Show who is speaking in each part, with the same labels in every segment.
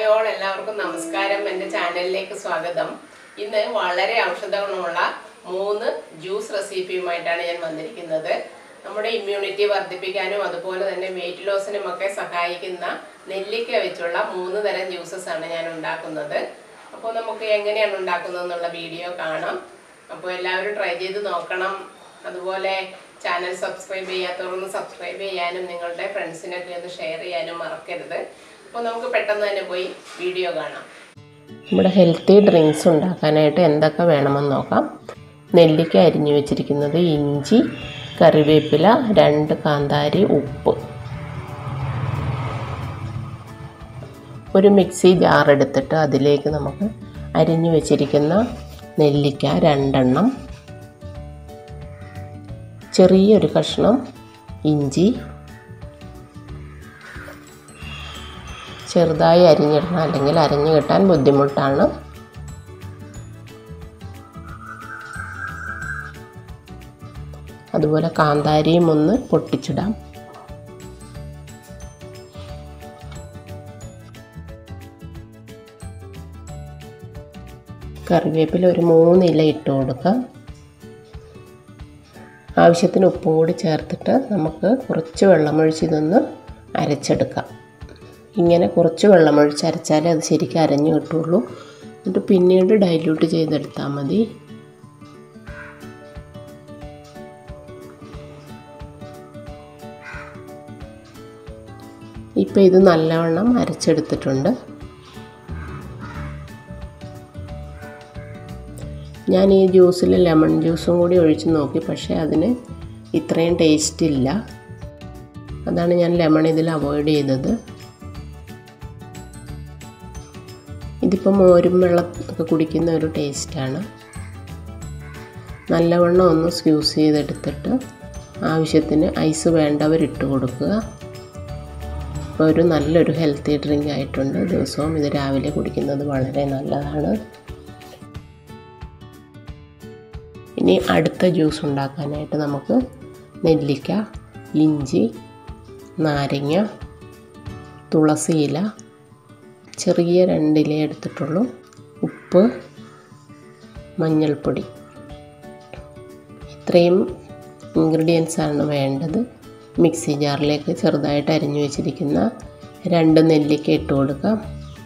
Speaker 1: hi all എല്ലാവർക്കും നമസ്കാരം എൻ്റെ ചാനലിലേക്ക് സ്വാഗതം ഇന്ന് വളരെ ഔഷധ ഗുണമുള്ള മൂന്ന് ജ്യൂസ് റെസിപ്പിയുമായിട്ടാണ് ഞാൻ വന്നിരിക്കുന്നത് നമ്മുടെ ഇമ്മ്യൂണിറ്റി വർദ്ധിപ്പിക്കാനും അതുപോലെ തന്നെ വെയിറ്റ് ലോസിനും ഒക്കെ സഹായിക്കുന്ന നെല്ലിക്ക വെച്ചുള്ള മൂന്ന് തരം ജ്യൂസസ് ആണ് ഞാൻ ഉണ്ടാക്കുന്നത് അപ്പോൾ നമുക്ക് എങ്ങനെയാണ് ഉണ്ടാക്കുന്നത് എന്നുള്ള വീഡിയോ കാണാം അപ്പോൾ എല്ലാവരും ട്രൈ ചെയ്ത് നോക്കണം അതുപോലെ ചാനൽ സബ്സ്ക്രൈബ് ചെയ്യാത്തവരൊന്ന് സബ്സ്ക്രൈബ് ചെയ്യാനും നിങ്ങളുടെ ഫ്രണ്ട്സിനൊക്കെ ഒന്ന് ഷെയർ ചെയ്യാനും മറക്കരുത് അപ്പോൾ നമുക്ക് പെട്ടെന്ന് തന്നെ പോയി വീഡിയോ കാണാം
Speaker 2: നമ്മുടെ ഹെൽത്തി ഡ്രിങ്ക്സ് ഉണ്ടാക്കാനായിട്ട് എന്തൊക്കെ വേണമെന്ന് നോക്കാം നെല്ലിക്ക അരിഞ്ഞു വെച്ചിരിക്കുന്നത് ഇഞ്ചി കറിവേപ്പില രണ്ട് കാന്താരി ഉപ്പ് ഒരു മിക്സി ജാർ എടുത്തിട്ട് അതിലേക്ക് നമുക്ക് അരിഞ്ഞു വെച്ചിരിക്കുന്ന നെല്ലിക്ക രണ്ടെണ്ണം ചെറിയൊരു കഷ്ണം ഇഞ്ചി ചെറുതായി അരിഞ്ഞിടണം അല്ലെങ്കിൽ അരിഞ്ഞു കിട്ടാൻ ബുദ്ധിമുട്ടാണ് അതുപോലെ കാന്താരിയും ഒന്ന് പൊട്ടിച്ചിടാം കറിവേപ്പില ഒരു മൂന്ന് ഇല ഇട്ട് കൊടുക്കാം ആവശ്യത്തിന് ഉപ്പും കൂടി ചേർത്തിട്ട് നമുക്ക് കുറച്ച് വെള്ളമൊഴിച്ച് ഇതൊന്ന് അരച്ചെടുക്കാം ഇങ്ങനെ കുറച്ച് വെള്ളമൊഴിച്ച് അരച്ചാലേ അത് ശരിക്കും അരഞ്ഞു കിട്ടുള്ളൂ എന്നിട്ട് പിന്നീട് ഡൈല്യൂട്ട് ചെയ്തെടുത്താൽ മതി ഇപ്പോൾ ഇത് നല്ലവണ്ണം അരച്ചെടുത്തിട്ടുണ്ട് ഞാൻ ഈ ജ്യൂസിൽ ലെമൺ ജ്യൂസും കൂടി ഒഴിച്ച് നോക്കി പക്ഷേ അതിന് ഇത്രയും ടേസ്റ്റ് ഇല്ല അതാണ് ഞാൻ ലെമൺ ഇതിൽ അവോയ്ഡ് ചെയ്തത് ഇതിപ്പോൾ മോരും വെള്ളം ഒക്കെ കുടിക്കുന്ന ഒരു ടേസ്റ്റാണ് നല്ലവണ്ണം ഒന്ന് സ്ക്യൂസ് ചെയ്തെടുത്തിട്ട് ആവശ്യത്തിന് ഐസ് വേണ്ടവരിട്ട് കൊടുക്കുക അപ്പോൾ ഒരു നല്ലൊരു ഹെൽത്തി ഡ്രിങ്ക് ആയിട്ടുണ്ട് ദിവസവും ഇത് രാവിലെ കുടിക്കുന്നത് വളരെ നല്ലതാണ് ഇനി അടുത്ത ജ്യൂസ് ഉണ്ടാക്കാനായിട്ട് നമുക്ക് നെല്ലിക്ക ഇഞ്ചി നാരങ്ങ തുളസിയില ചെറിയ രണ്ടില എടുത്തിട്ടുള്ളൂ ഉപ്പ് മഞ്ഞൾപ്പൊടി ഇത്രയും ഇൻഗ്രീഡിയൻസ് ആണ് വേണ്ടത് മിക്സി ജാറിലേക്ക് ചെറുതായിട്ട് അരിഞ്ഞു വെച്ചിരിക്കുന്ന രണ്ട് നെല്ലിക്ക ഇട്ട് കൊടുക്കാം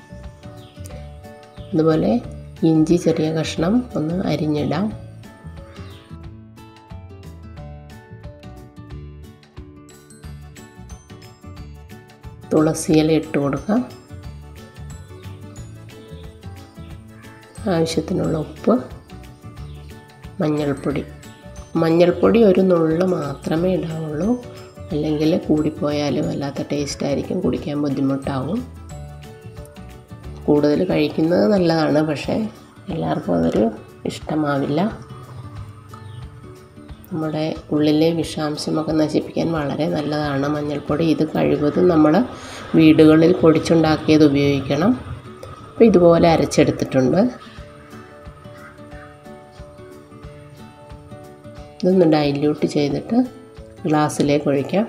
Speaker 2: അതുപോലെ ഇഞ്ചി ചെറിയ കഷ്ണം ഒന്ന് അരിഞ്ഞിടാം തുളസിയില ഇട്ട് കൊടുക്കാം ആവശ്യത്തിനുള്ള ഉപ്പ് മഞ്ഞൾപ്പൊടി മഞ്ഞൾപ്പൊടി ഒരു നുള്ള് മാത്രമേ ഇടാവുള്ളൂ അല്ലെങ്കിൽ കൂടിപ്പോയാൽ വല്ലാത്ത ടേസ്റ്റ് ആയിരിക്കും കുടിക്കാൻ ബുദ്ധിമുട്ടാവും കൂടുതൽ കഴിക്കുന്നത് നല്ലതാണ് പക്ഷേ എല്ലാവർക്കും അതൊരു ഇഷ്ടമാവില്ല നമ്മുടെ ഉള്ളിലെ വിഷാംശമൊക്കെ നശിപ്പിക്കാൻ വളരെ നല്ലതാണ് മഞ്ഞൾപ്പൊടി ഇത് കഴിവതും നമ്മൾ വീടുകളിൽ പൊടിച്ചുണ്ടാക്കിയത് ഉപയോഗിക്കണം അപ്പോൾ ഇതുപോലെ അരച്ചെടുത്തിട്ടുണ്ട് ഇതൊന്ന് ഡൈല്യൂട്ട് ചെയ്തിട്ട് ഗ്ലാസ്സിലേക്ക് ഒഴിക്കാം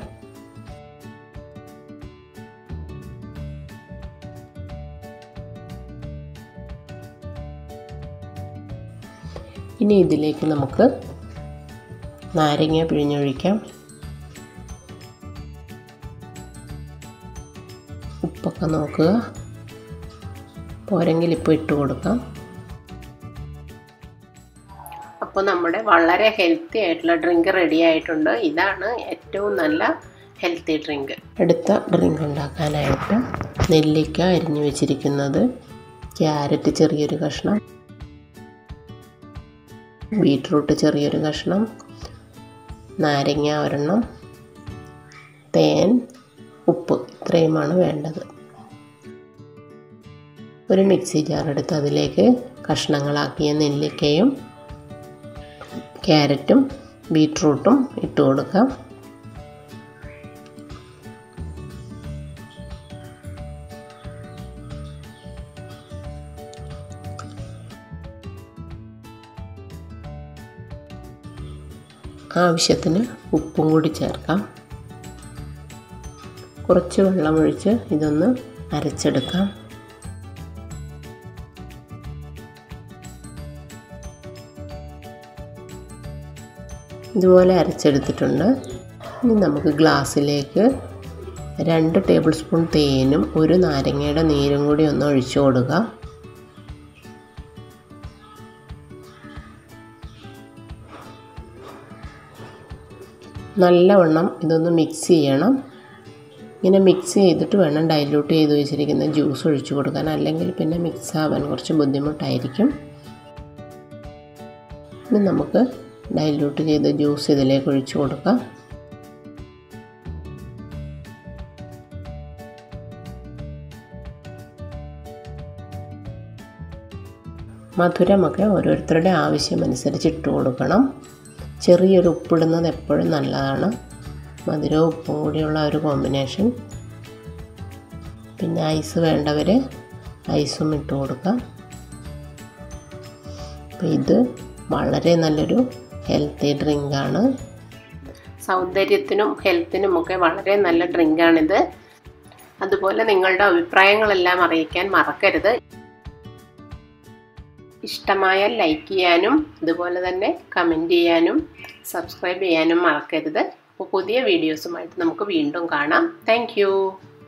Speaker 2: ഇനി ഇതിലേക്ക് നമുക്ക് നാരങ്ങ പിഴിഞ്ഞൊഴിക്കാം ഉപ്പൊക്കെ നോക്കുക പോരെങ്കിൽ ഇപ്പോൾ ഇട്ട് കൊടുക്കാം
Speaker 1: അപ്പോൾ നമ്മുടെ വളരെ ഹെൽത്തി ആയിട്ടുള്ള ഡ്രിങ്ക് റെഡി ആയിട്ടുണ്ട് ഇതാണ് ഏറ്റവും നല്ല ഹെൽത്തി ഡ്രിങ്ക്
Speaker 2: അടുത്ത ഡ്രിങ്ക് ഉണ്ടാക്കാനായിട്ട് നെല്ലിക്ക അരിഞ്ഞു വെച്ചിരിക്കുന്നത് ക്യാരറ്റ് ചെറിയൊരു കഷ്ണം ബീട്രൂട്ട് ചെറിയൊരു കഷ്ണം നാരങ്ങ ഒരെണ്ണം തേൻ ഉപ്പ് ഇത്രയുമാണ് വേണ്ടത് ഒരു മിക്സി ജാർ എടുത്ത് അതിലേക്ക് കഷ്ണങ്ങളാക്കിയ നെല്ലിക്കയും ക്യാരറ്റും ബീട്രൂട്ടും ഇട്ട് കൊടുക്കാം ആവശ്യത്തിന് ഉപ്പും കൂടി ചേർക്കാം കുറച്ച് വെള്ളമൊഴിച്ച് ഇതൊന്ന് അരച്ചെടുക്കാം ഇതുപോലെ അരച്ചെടുത്തിട്ടുണ്ട് ഇനി നമുക്ക് ഗ്ലാസ്സിലേക്ക് രണ്ട് ടേബിൾ സ്പൂൺ തേനും ഒരു നാരങ്ങയുടെ നീരും കൂടി ഒന്ന് ഒഴിച്ചു കൊടുക്കുക നല്ലവണ്ണം ഇതൊന്ന് മിക്സ് ചെയ്യണം ഇങ്ങനെ മിക്സ് ചെയ്തിട്ട് വേണം ഡൈല്യൂട്ട് ചെയ്ത് വെച്ചിരിക്കുന്ന ജ്യൂസ് ഒഴിച്ചു കൊടുക്കാൻ അല്ലെങ്കിൽ പിന്നെ മിക്സ് ആവാൻ കുറച്ച് ബുദ്ധിമുട്ടായിരിക്കും ഇനി നമുക്ക് ഡൈല്യൂട്ട് ചെയ്ത ജ്യൂസ് ഇതിലേക്ക് ഒഴിച്ചു കൊടുക്കാം മധുരമൊക്കെ ഓരോരുത്തരുടെ ആവശ്യമനുസരിച്ച് ഇട്ട് കൊടുക്കണം ചെറിയൊരു ഉപ്പിടുന്നത് എപ്പോഴും നല്ലതാണ് മധുരവും ഉപ്പും കൂടിയുള്ള ഒരു കോമ്പിനേഷൻ പിന്നെ ഐസ് വേണ്ടവർ ഐസും ഇട്ട് കൊടുക്കാം അപ്പോൾ ഇത് വളരെ നല്ലൊരു ഹെൽത്തി ഡ്രിങ്കാണ് സൗന്ദര്യത്തിനും ഹെൽത്തിനും ഒക്കെ വളരെ നല്ല ഡ്രിങ്കാണിത് അതുപോലെ നിങ്ങളുടെ അഭിപ്രായങ്ങളെല്ലാം അറിയിക്കാൻ മറക്കരുത് ഇഷ്ടമായാൽ ലൈക്ക് ചെയ്യാനും അതുപോലെ തന്നെ കമൻറ്റ് ചെയ്യാനും സബ്സ്ക്രൈബ് ചെയ്യാനും മറക്കരുത് അപ്പോൾ പുതിയ വീഡിയോസുമായിട്ട് നമുക്ക് വീണ്ടും കാണാം താങ്ക്